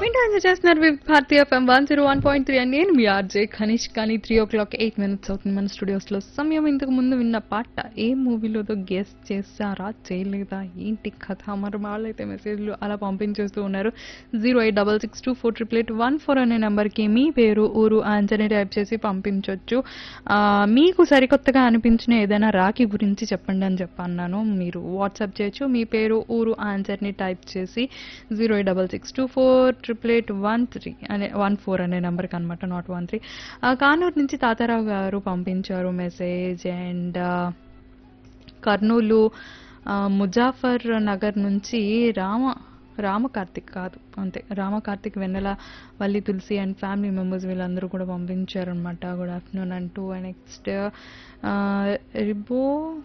వింటూ ఎంజాయ్ చేస్తున్నారు విత్ భారతీయ FM one zero one point three and నేను మీ ఆర్జే ఖనీష్ కానీ three o'clock eight minutes అవుతుంది మన స్టూడియోస్ లో సమయం ఇంతకు ముందు విన్న పాట ఏ మూవీలోదో గెస్ చేశారా చేయలేదా ఏంటి కథ మరి వాళ్ళైతే మెసేజ్లు అలా పంపించేస్తూ ఉన్నారు zero eight double six two four triple eight one four అనే నెంబర్కి మీ పేరు ఊరు ఆన్సర్ని టైప్ చేసి పంపించవచ్చు ఆ, మీకు సరికొత్తగా అనిపించిన ఏదైనా రాఖీ గురించి చెప్పండి అని చెప్పన్నాను మీరు వాట్సాప్ చేయొచ్చు మీ పేరు ఊరు ఆన్సర్ని టైప్ చేసి zero eight double six two four triple eight one three అనే వన్ ఫోర్ అనే నెంబర్కి అనమాట నాట్ వన్ త్రీ కానూరు నుంచి తాతారావు గారు పంపించారు మెసేజ్ అండ్ కర్నూలు ఆ, ముజాఫర్ నగర్ నుంచి రామ రామ కార్తిక్ కాదు అంతే Rama Karthik Vennela Valli Tulasi and family members వీళ్ళందరూ కూడా పంపించారనమాట గుడ్ ఆఫ్టర్నూన్ అంటూ నెక్స్ట్ రిబో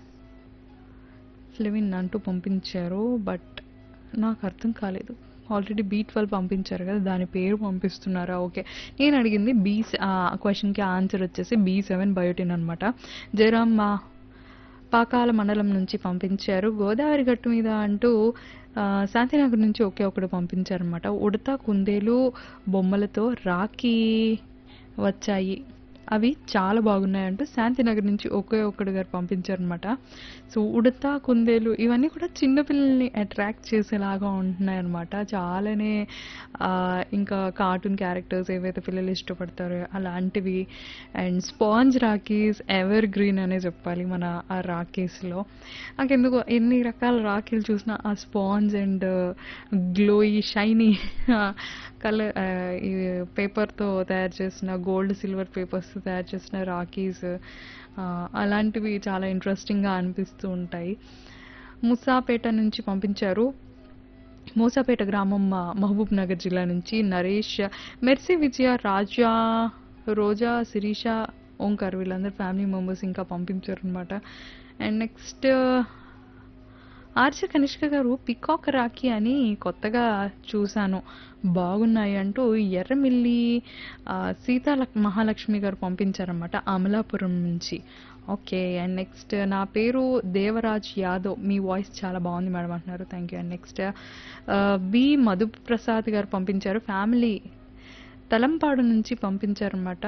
ఫ్లెవిన్ అంటూ పంపించారు బట్ నాకు అర్థం కాలేదు ఆల్రెడీ బీ ట్వెల్వ్ పంపించారు కదా దాని పేరు పంపిస్తున్నారా ఓకే నేను అడిగింది బీ క్వశ్చన్కి ఆన్సర్ వచ్చేసి బీ సెవెన్ బయోటిన్ అనమాట జయరామ్ మా పాకాల మండలం నుంచి పంపించారు గోదావరి గట్టు మీద అంటూ ఆ, శాంతినగర్ నుంచి ఒకే ఒకడు పంపించారనమాట ఉడత కుందేలు బొమ్మలతో రాఖీ వచ్చాయి అవి చాలా బాగున్నాయి అంటూ శాంతినగర్ నుంచి ఒకే ఒక్కడు గారు పంపించారనమాట సో ఉడత కుందేలు ఇవన్నీ కూడా చిన్నపిల్లల్ని అట్రాక్ట్ చేసేలాగా ఉంటున్నాయి అనమాట చాలానే ఆ, ఇంకా కార్టూన్ క్యారెక్టర్స్ ఏవైతే పిల్లలు ఇష్టపడతారో అలాంటివి and sponge rakhis evergreen అనే చెప్పాలి మన ఆ రాకీస్లో నాకెందుకు ఎన్ని రకాల రాఖీలు చూసినా ఆ sponge and glowy shiny colour ఈ పేపర్తో తయారు చేసిన గోల్డ్ సిల్వర్ పేపర్స్తో తయారు చేసిన రాకీస్ అలాంటివి చాలా ఇంట్రెస్టింగ్గా అనిపిస్తూ ఉంటాయి ముసాపేట నుంచి పంపించారు మూసాపేట గ్రామం ఆ, మహబూబ్ నగర్ జిల్లా నుంచి నరేష్ మెర్సీ విజయ రాజా రోజా శిరీష ఓంకార్ వీళ్ళందరూ ఫ్యామిలీ మెంబర్స్ ఇంకా పంపించారు అనమాట అండ్ నెక్స్ట్ ఆర్చ కనిష్క గారు పికాక్ రాఖీ అని కొత్తగా చూశాను బాగున్నాయి అంటూ ఎర్రమిల్లి ఆ, సీతా లక్- మహాలక్ష్మి గారు పంపించారన్నమాట అమలాపురం నుంచి ఓకే అండ్ నెక్స్ట్ నా పేరు దేవరాజ్ యాదవ్ మీ వాయిస్ చాలా బాగుంది మేడం అంటున్నారు thank you and next B Madhu Prasad garu పంపించారు ఫ్యామిలీ తలంపాడు నుంచి పంపించారన్నమాట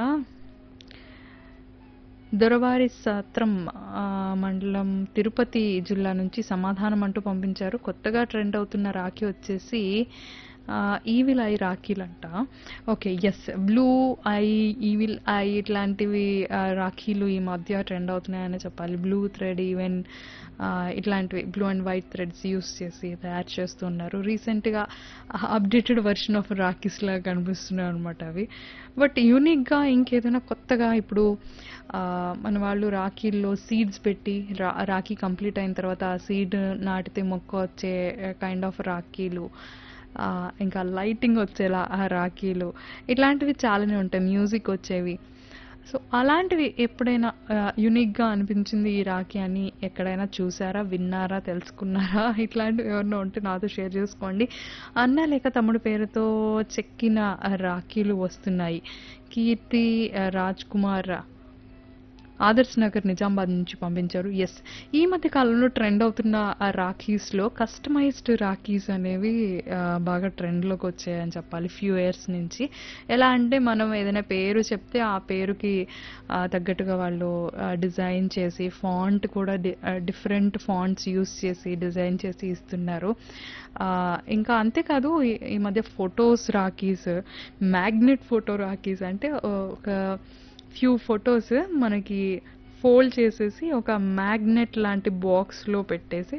దొరవారి సత్రం ఆ, మండలం తిరుపతి జిల్లా నుంచి సమాధానం అంటూ పంపించారు కొత్తగా ట్రెండ్ అవుతున్న రాఖీ వచ్చేసి ఈవిల్ ఐ రాఖీలంట okay yes blue eye evil eye ఇట్లాంటివి ఆ, రాఖీలు ఈ మధ్య ట్రెండ్ అవుతున్నాయని చెప్పాలి బ్లూ థ్రెడ్ ఈవెన్ ఇట్లాంటివి blue and white threads use చేసి తయారు చేస్తున్నారు రీసెంట్గా అప్డేటెడ్ వర్షన్ ఆఫ్ రాఖీస్ లాగా కనిపిస్తున్నాయి అనమాట అవి బట్ యూనిక్గా ఇంకేదైనా కొత్తగా ఇప్పుడు ఆ, మన వాళ్ళు రాఖీల్లో సీడ్స్ పెట్టి రా రాఖీ కంప్లీట్ అయిన తర్వాత ఆ సీడ్ నాటితే మొక్క వచ్చే కైండ్ ఆఫ్ రాఖీలు ఆ, ఇంకా లైటింగ్ వచ్చేలా ఆ రాఖీలు ఇట్లాంటివి చాలానే ఉంటాయి మ్యూజిక్ వచ్చేవి సో అలాంటివి ఎప్పుడైనా యునిక్గా అనిపించింది ఈ రాఖీ అని ఎక్కడైనా చూసారా విన్నారా తెలుసుకున్నారా ఇట్లాంటివి ఏమన్నా ఉంటే నాతో షేర్ చేసుకోండి అన్న లేక తమ్ముడు పేరుతో చెక్కిన రాఖీలు వస్తున్నాయి కీర్తి ఆ, రాజ్ కుమార్ ఆదర్శ్ నగర్ నిజామాబాద్ నుంచి పంపించారు ఎస్ ఈ మధ్య కాలంలో ట్రెండ్ అవుతున్న ఆ రాఖీస్లో కస్టమైజ్డ్ రాఖీస్ అనేవి ఆ, బాగా ట్రెండ్లోకి వచ్చాయని చెప్పాలి ఫ్యూ ఇయర్స్ నుంచి ఎలా అంటే మనం ఏదైనా పేరు చెప్తే ఆ పేరుకి ఆ, తగ్గట్టుగా వాళ్ళు డిజైన్ చేసి ఫాంట్ కూడా డిఫరెంట్ ఫాంట్స్ యూస్ చేసి డిజైన్ చేసి ఇస్తున్నారు ఆ, ఇంకా అంతేకాదు ఈ- ఈ మధ్య photos rakhis magnet photo rakhis అంటే ఒక ఫ్యూ ఫొటోస్ మనకి ఫోల్డ్ చేసేసి ఒక మ్యాగ్నెట్ లాంటి బాక్స్లో పెట్టేసి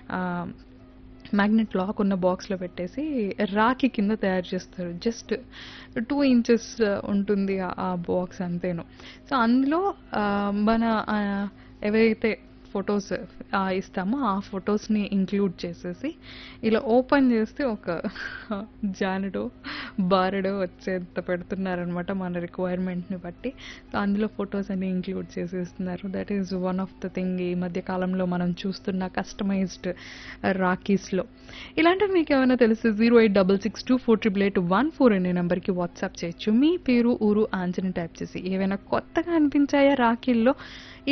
మ్యాగ్నెట్ లాక్ ఉన్న బాక్స్లో పెట్టేసి రాఖీ కింద తయారు చేస్తారు జస్ట్ టూ ఇంచెస్ ఉంటుంది ఆ- ఆ బాక్స్ అంతేను సో అందులో ఆ, మన ఆ, ఎవరైతే ఫొటోస్ ఇస్తామో ఆ ఫొటోస్ని ఇంక్లూడ్ చేసేసి ఇలా ఓపెన్ చేస్తే ఒక జానుడో బారెడో వచ్చేంత పెడుతున్నారనమాట మన రిక్వైర్మెంట్ని బట్టి సో అందులో ఫొటోస్ అన్ని ఇంక్లూడ్ చేసేస్తున్నారు that is one of the thing ఈ మధ్య కాలంలో మనం చూస్తున్న కస్టమైజ్డ్ రాకీస్లో ఇలాంటివి మీకు ఏమైనా తెలిస్తే zero eight double six two four triple eight one four అనే నెంబర్కి వాట్సాప్ చేయొచ్చు మీ పేరు ఊరు ఆన్సర్ని టైప్ చేసి ఏవైనా కొత్తగా అనిపించాయా రాఖీల్లో